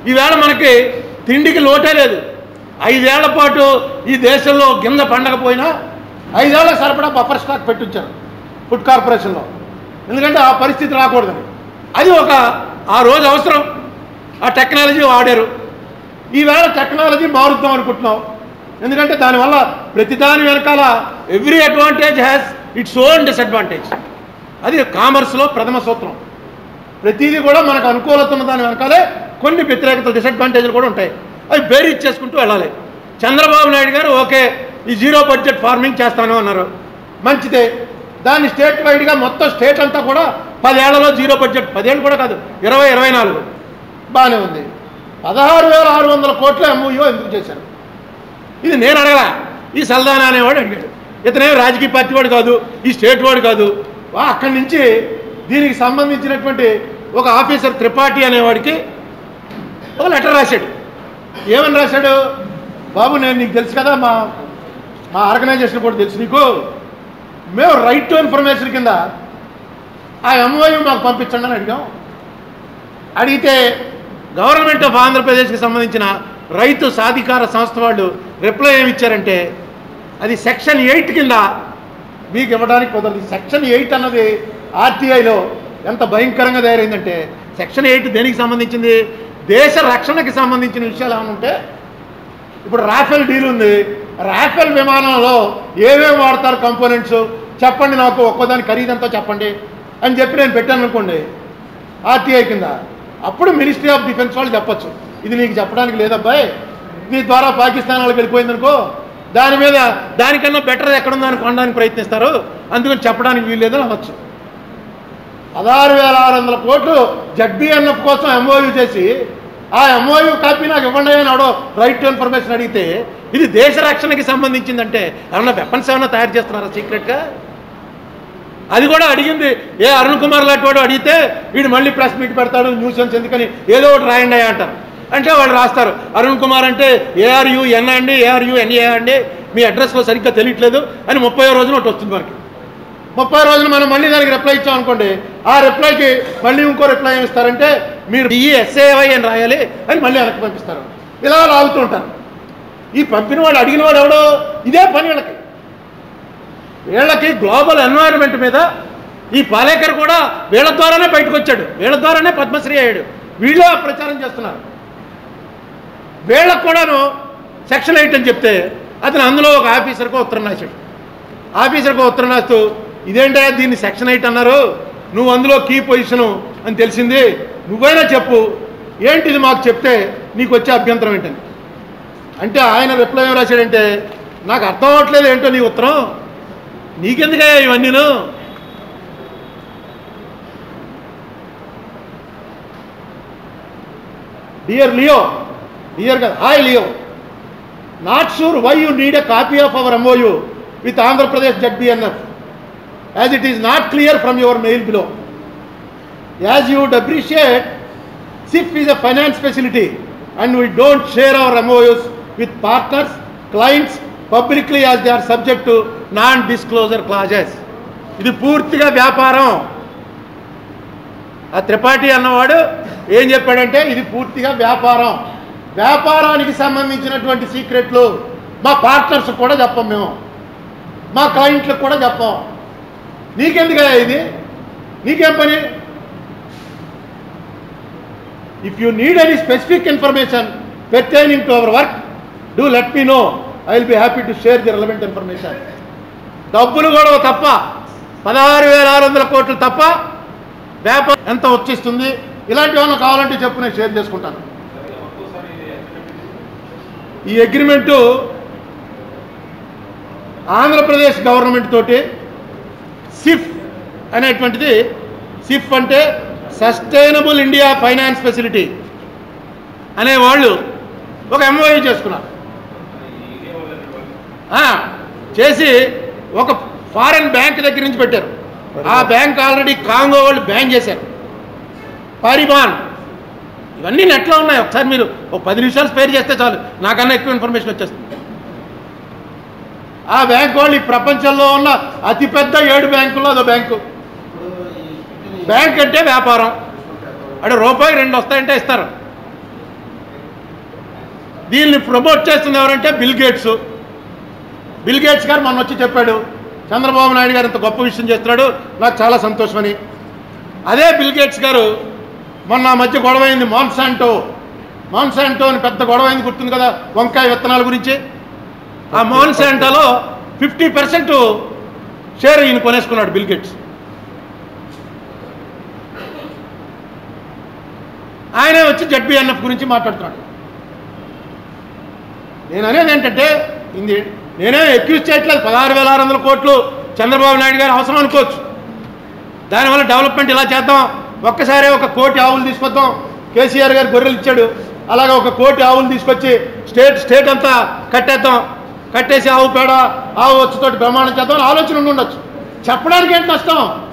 ఈవేళ మనకి తిండికి లోటే లేదు ఐదేళ్ల పాటు ఈ దేశంలో గింజ పండకపోయినా ఐదేళ్ల సరిపడా బఫర్ స్టాక్ పెట్టించారు ఫుడ్ కార్పొరేషన్లో ఎందుకంటే ఆ పరిస్థితి రాకూడదని అది ఒక ఆ రోజు అవసరం ఆ టెక్నాలజీ వాడారు ఈవేళ టెక్నాలజీ మారుద్దాం అనుకుంటున్నాం ఎందుకంటే దానివల్ల ప్రతిదాని వెనకాల every advantage has its own disadvantage అది కామర్స్లో ప్రథమ సూత్రం ప్రతిదీ కూడా మనకు అనుకూలత ఉన్న దాని వెనకాలే కొన్ని వ్యతిరేకతలు డిసడ్వాంటేజ్లు కూడా ఉంటాయి అవి బేరీ చేసుకుంటూ వెళ్ళాలి చంద్రబాబు నాయుడు గారు ఓకే ఈ జీరో బడ్జెట్ ఫార్మింగ్ చేస్తాను అన్నారు మంచిదే దాన్ని స్టేట్ వైడ్గా మొత్తం స్టేట్ అంతా కూడా పదేళ్లలో జీరో బడ్జెట్ పదేళ్ళు కూడా కాదు ఇరవై ఇరవై నాలుగు బాగానే ఉంది పదహారు వేల ఆరు వందల కోట్ల ఎంఓయూ ఎందుకు చేశారు ఇది నేను అడగలా ఈ సల్దానా అనేవాడు అడిగాడు ఇతనే రాజకీయ పార్టీ వాడు కాదు ఈ స్టేట్ వాడు కాదు వా అక్కడి నుంచి దీనికి సంబంధించినటువంటి ఒక ఆఫీసర్ త్రిపాఠి అనేవాడికి ఒక లెటర్ రాశాడు ఏమని రాశాడు బాబు నేను నీకు తెలుసు కదా మా మా ఆర్గనైజేషన్ కూడా తెలుసు నీకు మేము రైట్ టు ఇన్ఫర్మేషన్ కింద ఆ ఎంఓయూ మాకు పంపించండి అని అడిగాం అడిగితే గవర్నమెంట్ ఆఫ్ ఆంధ్రప్రదేశ్కి సంబంధించిన రైతు సాధికార సంస్థ వాళ్ళు రిప్లై ఏమి ఇచ్చారంటే అది సెక్షన్ ఎయిట్ కింద మీకు ఇవ్వడానికి కుదరదు సెక్షన్ ఎయిట్ అన్నది ఆర్టీఐలో ఎంత భయంకరంగా తయారైందంటే సెక్షన్ ఎయిట్ దేనికి సంబంధించింది దేశ రక్షణకి సంబంధించిన విషయాలు ఏమైనా ఉంటే ఇప్పుడు రాఫెల్ డీల్ ఉంది రాఫెల్ విమానంలో ఏమేమి వాడతారు కంపోనెంట్స్ చెప్పండి నాకు ఒక్కోదాని ఖరీదంతా చెప్పండి అని చెప్పి నేను పెట్టాను అనుకోండి ఆర్టీఐ కింద అప్పుడు మినిస్ట్రీ ఆఫ్ డిఫెన్స్ వాళ్ళు చెప్పొచ్చు ఇది నీకు చెప్పడానికి లేదబ్బాయి నీ ద్వారా పాకిస్తాన్ వాళ్ళకి వెళ్ళిపోయిందనుకో దాని మీద దానికన్నా బెటర్ ఎక్కడుందో అని కొనడానికి ప్రయత్నిస్తారు అందుకని చెప్పడానికి వీలు లేదని అనొచ్చు పదహారు వేల ఆరు వందల కోట్లు జడ్బీఎన్ఎఫ్ కోసం ఎంఓయూ చేసి ఆ ఎంఓయూ కాపీ నాకు ఇవ్వండి అని అవడో రైట్ టు ఇన్ఫర్మేషన్ అడిగితే ఇది దేశ రక్షణకి సంబంధించిందంటే ఏమన్నా వెపన్స్ ఏమన్నా తయారు చేస్తున్నారా సీక్రెట్గా అది కూడా అడిగింది ఏ అరుణ్ కుమార్ లాంటి వాడు అడిగితే వీడు మళ్ళీ ప్రెస్ మీట్ పెడతాడు న్యూసెన్స్ ఎందుకని ఏదో ఒకటి రాయండి అయ్యా అంటారు అంటే వాళ్ళు రాస్తారు అరుణ్ కుమార్ అంటే ఏఆర్యు ఎన్ అండి ఏఆర్యు ఎన్ఏ అండి మీ అడ్రస్లో సరిగ్గా తెలియట్లేదు అని ముప్పై రోజున ఒకటి వస్తుంది మనకి ముప్పై రోజులు మనం మళ్ళీ దానికి రిప్లై ఇచ్చాం అనుకోండి ఆ రిప్లైకి మళ్ళీ ఇంకో రిప్లై ఏమి ఇస్తారంటే మీరు ఈ ఎస్ఏవై అని రాయాలి అని మళ్ళీ వెనక్కి పంపిస్తారు ఇలా లాగుతూ ఉంటారు ఈ పంపిన వాడు అడిగిన వాడు ఎవడో ఇదే పని వీళ్ళకి వీళ్ళకి గ్లోబల్ ఎన్వైరన్మెంట్ మీద ఈ పాలేకర్ కూడా వీళ్ళ ద్వారానే బయటకు వచ్చాడు వీళ్ళ ద్వారానే పద్మశ్రీ అయ్యాడు వీళ్ళు ఆ ప్రచారం చేస్తున్నారు వీళ్ళకు కూడాను సెక్షన్ ఎయిట్ అని చెప్తే అతను అందులో ఒక ఆఫీసర్కు ఉత్తరం రాశాడు ఆఫీసర్కు ఉత్తరం రాస్తూ ఇదేంటా దీన్ని సెక్షన్ ఎయిట్ అన్నారు నువ్వు అందులో కీ పొజిషను అని తెలిసింది నువ్వైనా చెప్పు ఏంటి ఇది మాకు చెప్తే నీకు వచ్చే అభ్యంతరం ఏంటని అంటే ఆయన రిప్లై ఏం రాశాడంటే నాకు అర్థం అవ్వట్లేదు ఏంటో నీ ఉత్తరం నీకెందుకయ్యా ఇవన్నీను డియర్ లియో డియర్ కదా hi Leo not sure why you need a copy of our MOU with Andhra Pradesh ZBNF as it is not clear from your mail below as you would appreciate SIF is a finance facility and we don't share our MOUs with partners, clients publicly as they are subject to non-disclosure clauses. ఇది పూర్తిగా వ్యాపారం ఆ త్రిపాఠి అన్నవాడు ఏం చెప్పాడంటే ఇది పూర్తిగా వ్యాపారం వ్యాపారానికి సంబంధించినటువంటి సీక్రెట్లు మా పార్ట్నర్స్ కూడా చెప్పం మేము మా క్లయింట్లకు కూడా చెప్పం నీకెందుకయ్యా ఇది నీకేం పని If you need any specific information pertaining to our work, do let me know. I will be happy to share the relevant information. డబ్బులు కూడా తప్ప పదహారు వేల ఆరు వందల కోట్లు తప్ప వ్యాపారం ఎంత వచ్చిస్తుంది ఇలాంటివి ఏమైనా కావాలంటే చెప్పు నేను షేర్ చేసుకుంటాను ఈ అగ్రిమెంటు ఆంధ్రప్రదేశ్ గవర్నమెంట్ తోటి సిఫ్ అనేటువంటిది సిఫ్ అంటే సస్టైనబుల్ ఇండియా ఫైనాన్స్ ఫెసిలిటీ అనే వాళ్ళు ఒక ఎంఓయూ చేసుకున్నారు ఆ, చేసి ఒక ఫారెన్ బ్యాంక్ దగ్గర నుంచి పెట్టారు ఆ బ్యాంక్ ఆల్రెడీ కాంగో వాళ్ళు బ్యాన్ చేశారు పారిబాన్ ఇవన్నీ నెట్లో ఉన్నాయి ఒకసారి మీరు ఒక పది నిమిషాలు స్పేర్ చేస్తే చాలు నాకన్నా ఎక్కువ ఇన్ఫర్మేషన్ వచ్చేస్తుంది ఆ బ్యాంక్ వాళ్ళు ఈ ప్రపంచంలో ఉన్న అతిపెద్ద ఏడు బ్యాంకుల్లో అదో బ్యాంకు బ్యాంక్ అంటే వ్యాపారం అంటే రూపాయి రెండు వస్తాయంటే ఇస్తారు దీన్ని ప్రమోట్ చేస్తుంది ఎవరంటే బిల్ గేట్స్ బిల్ గేట్స్ గారు మొన్న వచ్చి చెప్పాడు చంద్రబాబు నాయుడు గారు ఇంత గొప్ప విషయం చేస్తున్నాడు నాకు చాలా సంతోషమని అదే బిల్ గేట్స్ గారు మొన్న ఆ మధ్య గొడవైంది మాన్సాంటో మాన్సాంటో అని పెద్ద గొడవైంది గుర్తుంది కదా వంకాయ విత్తనాల గురించి ఆ మాన్సాంటోలో ఫిఫ్టీ పర్సెంట్ షేర్ ఈయన కొనేసుకున్నాడు బిల్ గేట్స్ ఆయనే వచ్చి జడ్బిఎన్ఎఫ్ గురించి మాట్లాడుతున్నాడు నేను అనేది ఏంటంటే ఇది నేనే ఎక్యూజ్ చేయట్లేదు పదహారు వేల ఆరు వందల కోట్లు చంద్రబాబు నాయుడు గారు అవసరం అనుకోవచ్చు దానివల్ల డెవలప్మెంట్ ఇలా చేద్దాం ఒక్కసారి ఒక కోటి ఆవులు తీసుకొద్దాం కేసీఆర్ గారు గొర్రెలు ఇచ్చాడు అలాగే ఒక కోటి ఆవులు తీసుకొచ్చి స్టేట్ స్టేట్ అంతా కట్టేద్దాం కట్టేసి ఆవు పేడ ఆవు వచ్చుతోటి బ్రహ్మాండం చేద్దాం అని ఆలోచన ఉండి ఉండొచ్చు చెప్పడానికి ఏంటి నష్టం